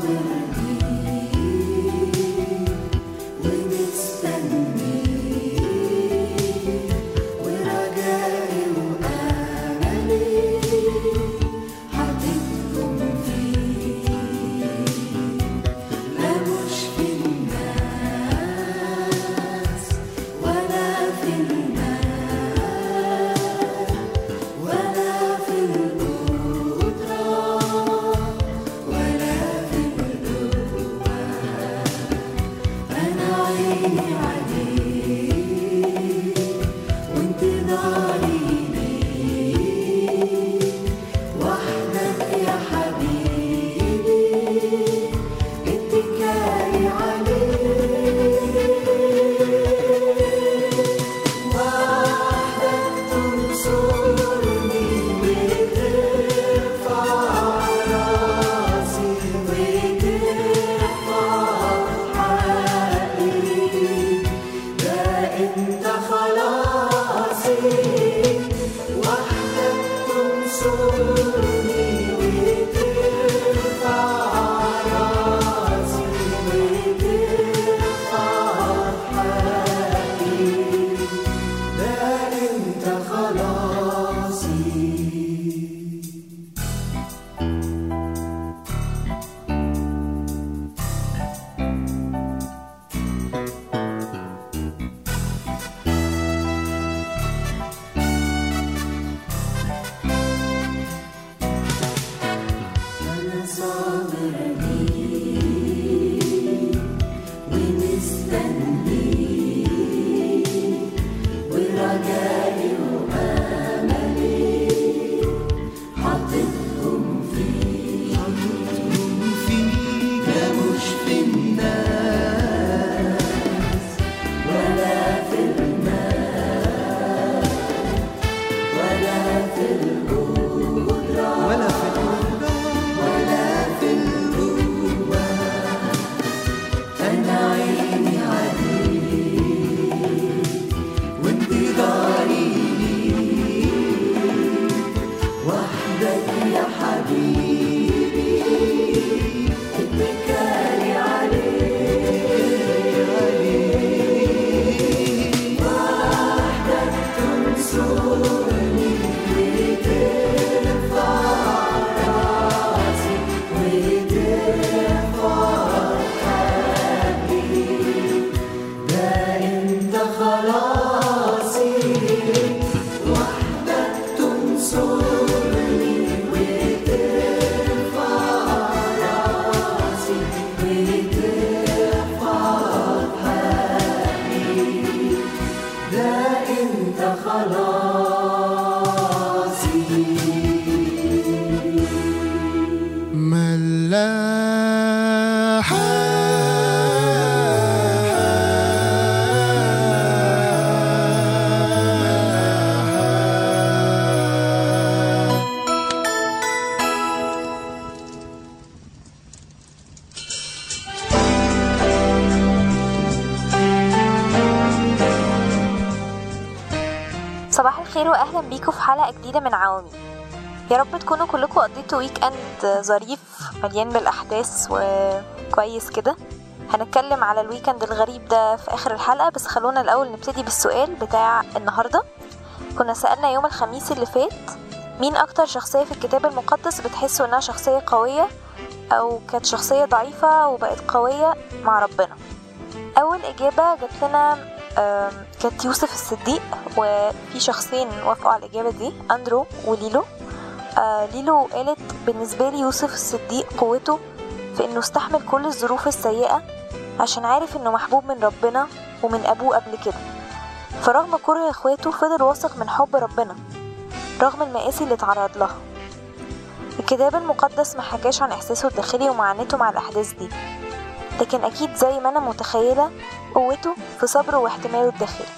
صباح الخير واهلا بيكم في حلقه جديده من عوامي يا رب تكونوا كلكم قضيتوا ويك اند ظريف مليان بالاحداث وكويس كده هنتكلم على الويكند الغريب ده في اخر الحلقه بس خلونا الاول نبتدي بالسؤال بتاع النهارده كنا سالنا يوم الخميس اللي فات مين اكتر شخصيه في الكتاب المقدس بتحسوا انها شخصيه قويه او كانت شخصيه ضعيفه وبقت قويه مع ربنا اول اجابه جات لنا آم، كانت يوسف الصديق وفي شخصين وافقوا على الإجابة دي أندرو وليلو آه ليلو قالت بالنسبة لي يوسف الصديق قوته في إنه استحمل كل الظروف السيئة عشان عارف إنه محبوب من ربنا ومن أبوه قبل كده فرغم كره إخواته فضل واثق من حب ربنا رغم المآسي اللي اتعرض لها الكتاب المقدس ما حكاش عن إحساسه الداخلي ومعاناته مع الأحداث دي لكن أكيد زي ما أنا متخيلة قوته في صبره واحتماله الداخلي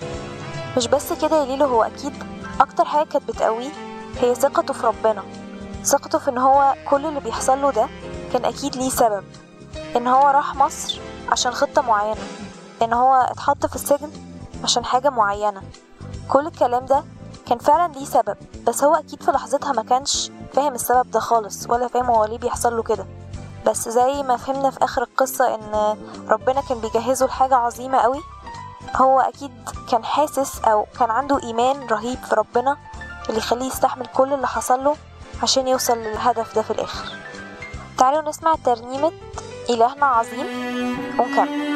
مش بس كده يا ليلو هو أكيد أكتر حاجة كانت بتقويه هي ثقته في ربنا ثقته في إن هو كل اللي بيحصل له ده كان أكيد ليه سبب إن هو راح مصر عشان خطة معينة إن هو اتحط في السجن عشان حاجة معينة كل الكلام ده كان فعلا ليه سبب بس هو أكيد في لحظتها ما كانش فاهم السبب ده خالص ولا فاهم هو ليه بيحصل له كده بس زي ما فهمنا في آخر القصة إن ربنا كان بيجهزه لحاجة عظيمة قوي هو أكيد كان حاسس أو كان عنده إيمان رهيب في ربنا اللي يخليه يستحمل كل اللي حصل له عشان يوصل للهدف ده في الآخر تعالوا نسمع ترنيمة إلهنا عظيم ونكمل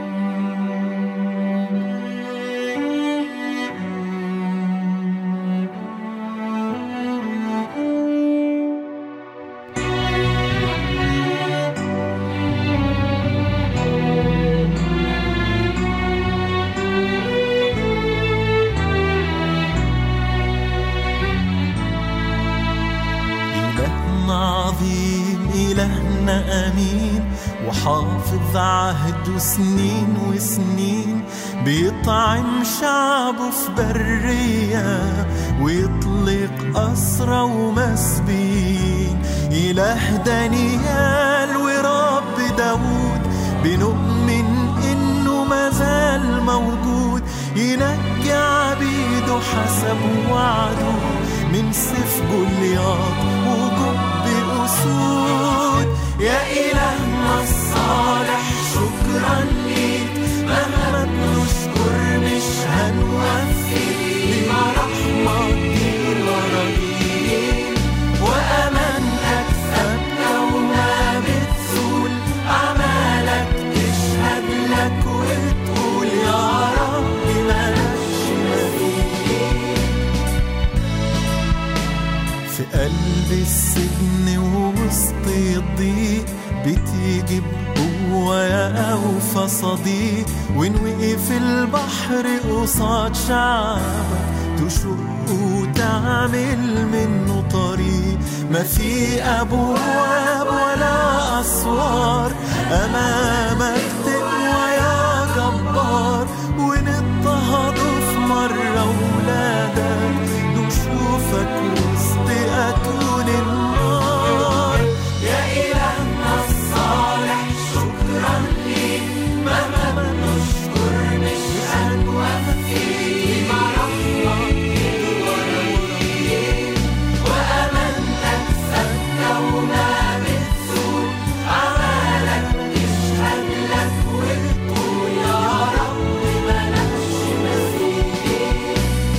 إلهنا عظيم إلهنا أمين وحافظ عهده سنين وسنين بيطعم شعبه في برية ويطلق أسرى ومسبين إله دانيال ورب داود بنؤمن إنه مازال موجود ينجي عبيده حسب وعده من سيف جولياط وجب أسود يا إلهنا الصالح شكرا ليك مهما بنشكر مش هنوفي لما رحمة دي ورقين وأمانتك ثابتة وما بتزول أعمالك تشهد لك وتقول يا رب مالكش مثيل في قلب السجن ووسط الضيق بتيجي بقوة يا أوفى صديق وإن وقف البحر قصاد شعبك تشق وتعمل منه طريق ما في أبواب ولا أسوار أمامك تقوى يا جبار ونضطهدوا في مرة ولادك نشوفك وسط أتون النار يا إلهنا الصالح شكرا ليك مهما نشكر مش هنوفي مع رحمتك ورحمتك وأمانتك ثابتة وما بتزول أعمالك تشهد لك وتقول يا رب مالكش مثيل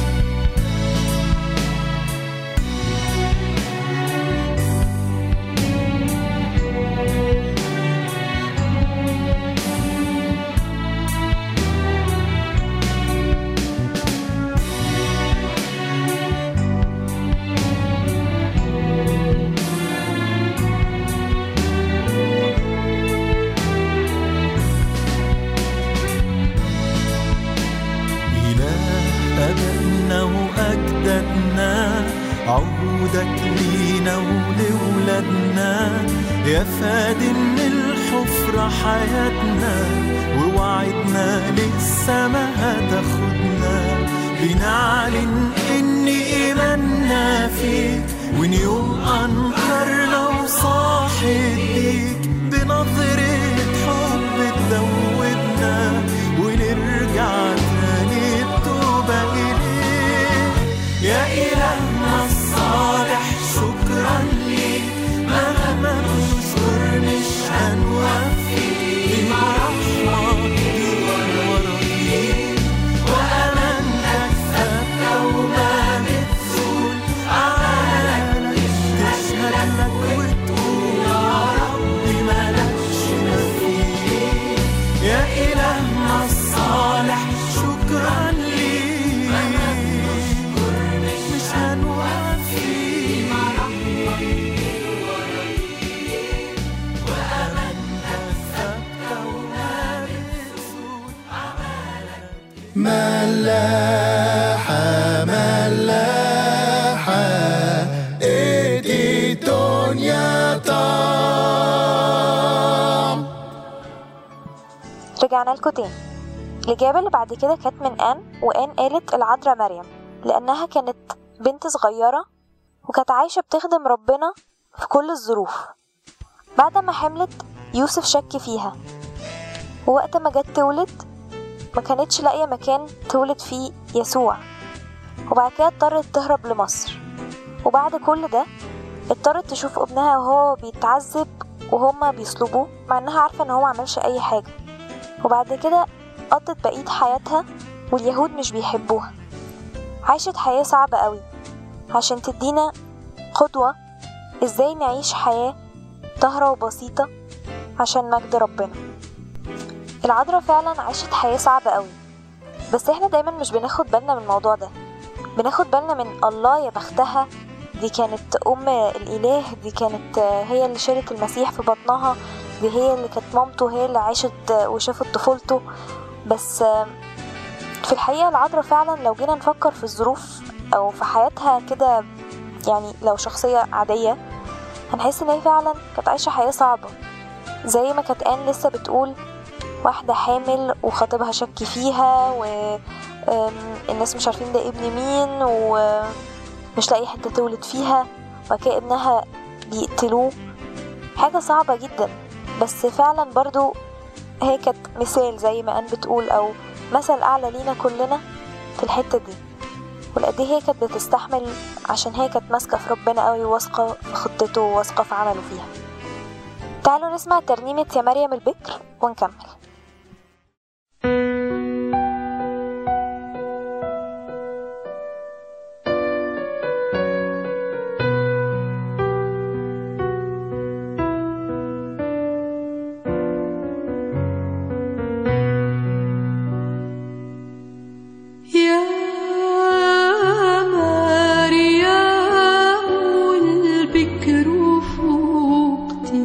إله أبائنا وأجدادنا عهودك لينا ولولادنا يا فادي من الحفرة حياتنا ووعدنا للسما هتاخدنا بنعلن إن إيماننا فيك وإن يوم أنكرنا وصاحب ليك بنظرة حب تذوبنا ونرجع تاني التوبة إليك يا إلهنا الصالح شكرا ليك مهما بنشكر مش هنوفي لما رحمتك ورقيك وأمانتك ثابتة وما بتزول أعمالك تشهد لك وتقول يا رب مالكش مثيل يا إلهنا الصالح شكرا ليك مش هنوفي وأمانتك ثابتة وما بتزول ملاحة ملاحة ايدي دنيا طعم رجعنا لكم تاني الإجابة اللي بعد كده كانت من آن وآن قالت العذراء مريم لأنها كانت بنت صغيرة وكانت عايشة بتخدم ربنا في كل الظروف بعد ما حملت يوسف شك فيها ووقت ما جت تولد ما كانتش لاقية مكان تولد فيه يسوع وبعد كده اضطرت تهرب لمصر وبعد كل ده اضطرت تشوف ابنها وهو بيتعذب وهما بيصلبوه مع انها عارفة ان هو معملش اي حاجة وبعد كده قضت بقية حياتها واليهود مش بيحبوها عاشت حياة صعبة قوي عشان تدينا قدوة ازاي نعيش حياة طاهرة وبسيطة عشان مجد ربنا العذراء فعلا عاشت حياة صعبة قوي بس احنا دايما مش بناخد بالنا من الموضوع ده بناخد بالنا من الله يا بختها دي كانت أم الإله دي كانت هي اللي شالت المسيح في بطنها دي هي اللي كانت مامته هي اللي عاشت وشافت طفولته بس في الحقيقة العذراء فعلا لو جينا نفكر في الظروف أو في حياتها كده يعني لو شخصية عادية هنحس إن هي فعلا كانت عايشة حياة صعبة زي ما كانت آن لسه بتقول واحدة حامل وخطيبها شك فيها والناس مش عارفين ده ابن مين ومش لاقي حتة تولد فيها وكده ابنها بيقتلوه حاجة صعبة جدا بس فعلا برضو هي كانت مثال زي ما أن بتقول أو مثل أعلى لينا كلنا في الحتة دي والقد هي كانت بتستحمل عشان هي كانت ماسكة في ربنا قوي واثقة في خطته وواثقة في عمله فيها تعالوا نسمع ترنيمة يا مريم البكر ونكمل يا مريم البكر فوقتي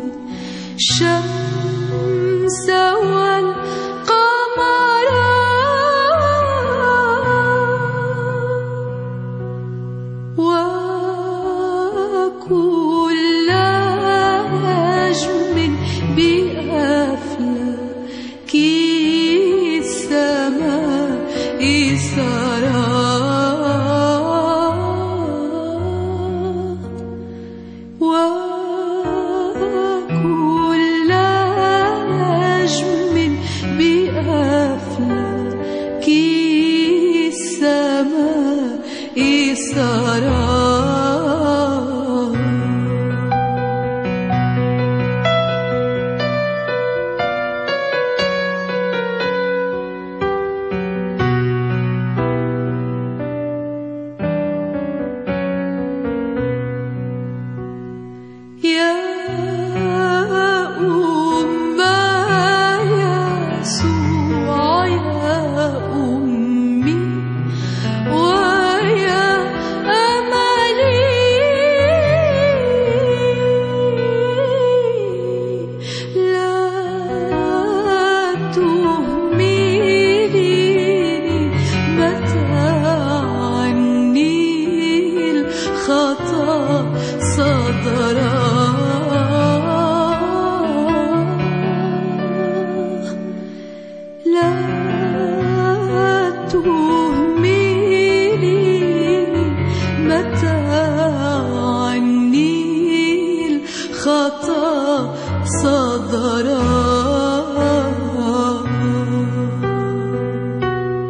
الشمس والقمر وكل نجم بأفلاك السماء سرى وكل نجم بأفلاك السماء سرى يا أم يسوع يا أمي ويا أملي لا تهملي متى عني الخطأ صدرا لا تهملي متى عني الخطأ صدرا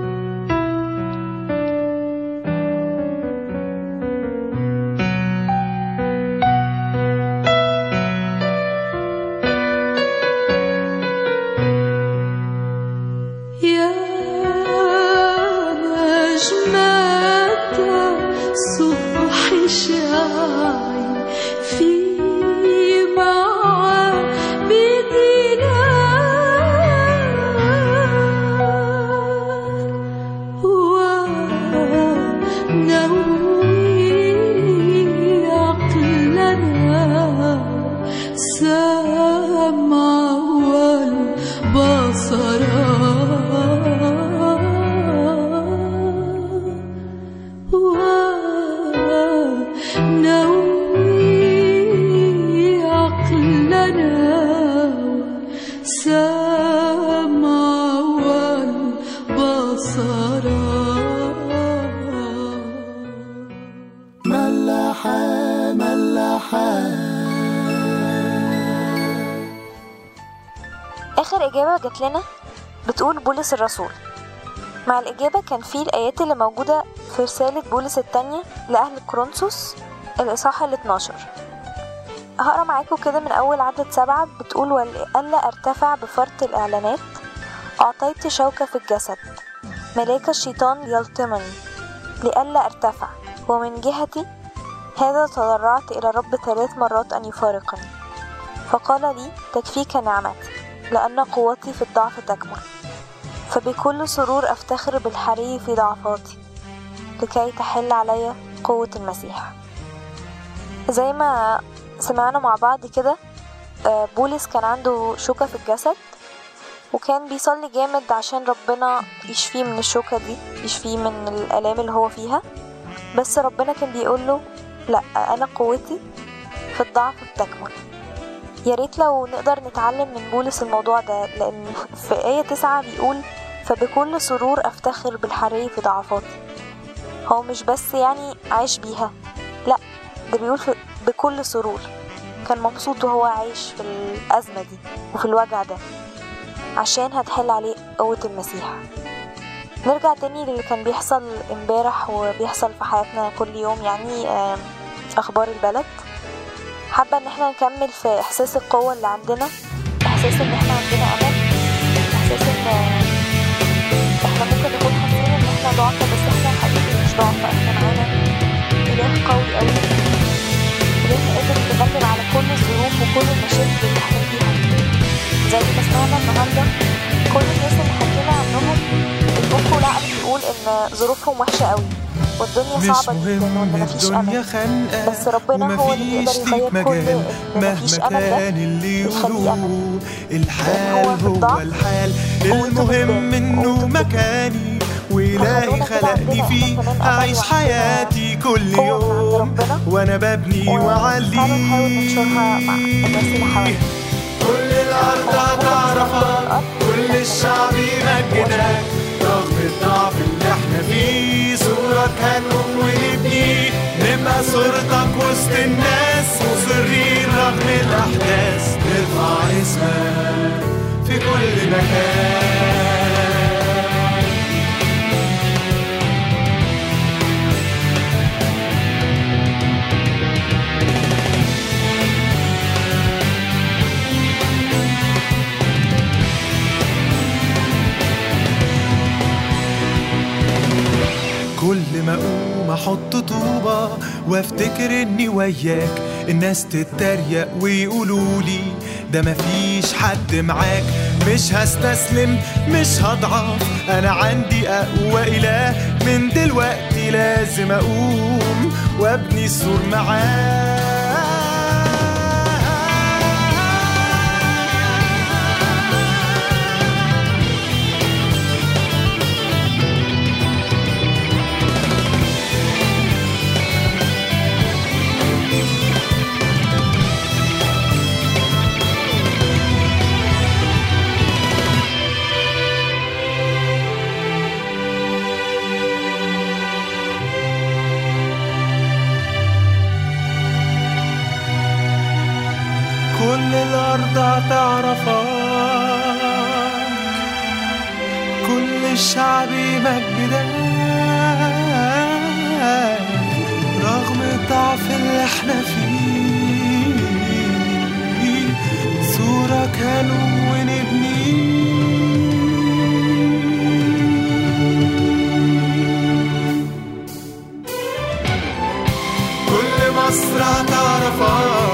يا نجمة صبح شاعي في معابدنا ونوي عقلنا سمع والبصر ونوي عقلنا سمع والبصر ملاحة ملاحة آخر إجابة جات لنا بتقول بولس الرسول مع الإجابة كان في الآيات اللي موجودة في رسالة بولس التانية لأهل كورنثوس الإصحاح ال 12 هقرا معاكم كده من أول عدد سبعة بتقول ولئلا أرتفع بفرط الإعلانات أعطيت شوكة في الجسد ملاك الشيطان يلطمني لئلا أرتفع ومن جهتي هذا تضرعت إلى الرب ثلاث مرات أن يفارقني فقال لي تكفيك نعمتي لأن قوتي في الضعف تكمل فبكل سرور أفتخر بالحري في ضعفاتي لكي تحل علي قوة المسيح زي ما سمعنا مع بعض كده آه، بولس كان عنده شوكة في الجسد وكان بيصلي جامد عشان ربنا يشفيه من الشوكة دي يشفيه من الآلام اللي هو فيها بس ربنا كان بيقوله لا أنا قوتي في الضعف بتكمل يا ريت لو نقدر نتعلم من بولس الموضوع ده لأن في آية تسعة بيقول فبكل سرور أفتخر بالحري في ضعفاتي هو مش بس يعني عايش بيها لا ده بيقول في بكل سرور كان مبسوط وهو عايش في الأزمة دي وفي الوجع ده عشان هتحل عليه قوة المسيح نرجع تاني للي كان بيحصل امبارح وبيحصل في حياتنا كل يوم يعني آم، أخبار البلد حابة إن احنا نكمل في إحساس القوة اللي عندنا إحساس إن احنا عندنا أمل إحساس إن احنا ممكن نكون حاسين إن احنا ضعفة بس احنا حقيقي مش ضعفة احنا معانا إله قوي أوي إله قادر يتغلب على كل الظروف وكل المشاكل اللي احنا فيها زي ما سمعنا النهاردة كل الناس اللي حكينا عنهم البوك والعقل بيقول إن ظروفهم وحشة أوي والدنيا مش صعبة جدا وإن مهم مفيش الدنيا أمل خانقة بس ربنا هو اللي ومفيش يقدر يغير ليك كل مجال إن مهما مفيش أمل ده كان اللي يخليه أمل يقولوه لأن الحال هو في هو الضعف الحال قوته المهم بتبان انه قوته بتبان مكاني وإلهي فخلونا كده خلقني عندنا فيه احنا كمان أمل أعيش وعندنا حياتي كل قوة من عند يوم ربنا وأنا ببني وتعالوا نحاول ننشرها مع وأعليه الناس اللي حوالينا كل الأرض هتعرفك كل الشعب يمجدك رغم الضعف اللي احنا فيه صورك هنقوم ونبني نبقى صورتك وسط الناس مصرين رغم الأحداث نرفع اسمك في كل مكان كل ما اقوم احط طوبة وافتكر اني وياك الناس تتريق ويقولوا لي ده مفيش حد معاك مش هستسلم مش هضعف انا عندي اقوى اله من دلوقتي لازم اقوم وابني السور معاه كل الأرض هتعرفك كل الشعب يمجدك رغم الضعف اللي احنا فيه صورك هنقوم ونبني كل مصر هتعرفك